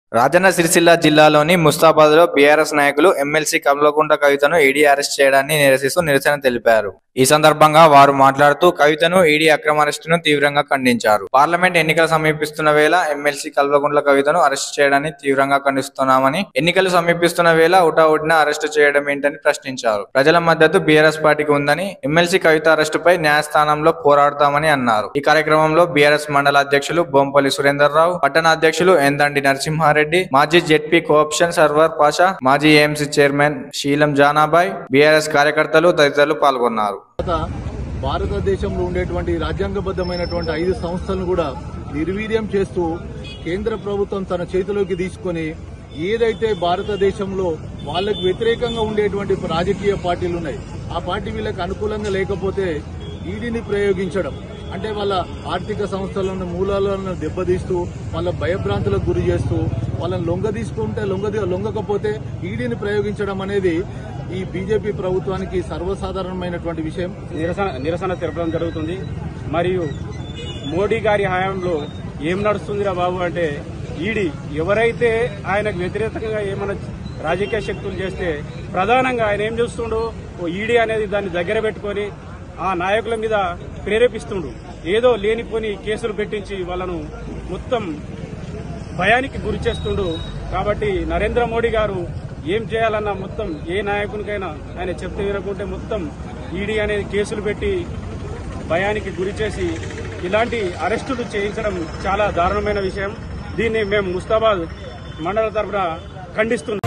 రాజన్న సిరిసిల్ల జిల్లాలోని ముస్తాబాద్ లో బీఆర్ఎస్ నాయకులు ఎమ్మెల్సీ కమలకుంట కవితను ఈడీ అరెస్ట్ చేయడాన్ని నిరసిస్తూ నిరసన తెలిపారు ఈ సందర్భంగా వారు మాట్లాడుతూ కవితను ఈడీ అక్రమ అరెస్టును తీవ్రంగా ఖండించారు పార్లమెంట్ ఎన్నికలు సమీపిస్తున్న వేళ ఎమ్మెల్సీ కల్వకుంట్ల కవితను అరెస్ట్ చేయడాన్ని తీవ్రంగా ఖండిస్తున్నామని ఎన్నికలు సమీపిస్తున్న వేళ ఉటావుటిన అరెస్టు చేయడం ఏంటని ప్రశ్నించారు ప్రజల మద్దతు బీఆర్ఎస్ పార్టీకి ఉందని ఎమ్మెల్సీ కవిత అరెస్టుపై న్యాయస్థానంలో పోరాడతామని అన్నారు ఈ కార్యక్రమంలో బీఆర్ఎస్ మండల అధ్యక్షులు బొంపల్లి సురేందర్ రావు పట్టణ అధ్యక్షులు ఎందండి నరసింహారెడ్డి మాజీ జెడ్పీ కోఆప్షన్ సర్వర్ పాషా మాజీ AMC chairman Seelam Janabai BRS కార్యకర్తలు తదితరులు పాల్గొన్నారు తర్వాత భారతదేశంలో ఉండేటువంటి రాజ్యాంగబద్ధమైనటువంటి ఐదు సంస్థలను కూడా నిర్వీర్యం చేస్తూ కేంద్ర ప్రభుత్వం తన చేతిలోకి తీసుకొని ఏదైతే భారతదేశంలో వాళ్ళకు వ్యతిరేకంగా ఉండేటువంటి రాజకీయ పార్టీలు ఉన్నాయి ఆ పార్టీ వీళ్ళకి అనుకూలంగా లేకపోతే ఈడీని ప్రయోగించడం అంటే వాళ్ళ ఆర్థిక సంస్థలను మూలాలను దెబ్బతీస్తూ వాళ్ళ భయభ్రాంతులకు గురి చేస్తూ వాళ్ళని లొంగ తీసుకుంటే లొంగ లొంగకపోతే ఈడీని ప్రయోగించడం అనేది ఈ బీజేపీ ప్రభుత్వానికి సర్వసాధారణమైనటువంటి విషయం నిరసన నిరసన తెలపడం జరుగుతుంది మరియు మోడీ గారి హయాంలో ఏం నడుస్తుందిరా బాబు అంటే ఈడీ ఎవరైతే ఆయనకు వ్యతిరేకంగా ఏమైనా రాజకీయ శక్తులు చేస్తే ప్రధానంగా ఆయన ఏం చేస్తుండో ఓ ఈడీ అనేది దాన్ని దగ్గర పెట్టుకొని ఆ నాయకుల మీద ప్రేరేపిస్తుండు ఏదో లేనిపోని కేసులు పెట్టించి వాళ్ళను మొత్తం భయానికి గురి చేస్తుండు కాబట్టి నరేంద్ర మోడీ గారు ఏం చేయాలన్నా మొత్తం ఏ నాయకునికైనా ఆయన చెప్తే వినకుంటే మొత్తం ఈడీ అనేది కేసులు పెట్టి భయానికి గురి చేసి ఇలాంటి అరెస్టులు చేయించడం చాలా దారుణమైన విషయం దీన్ని మేము ముస్తాబాద్ మండల తరఫున ఖండిస్తున్నాం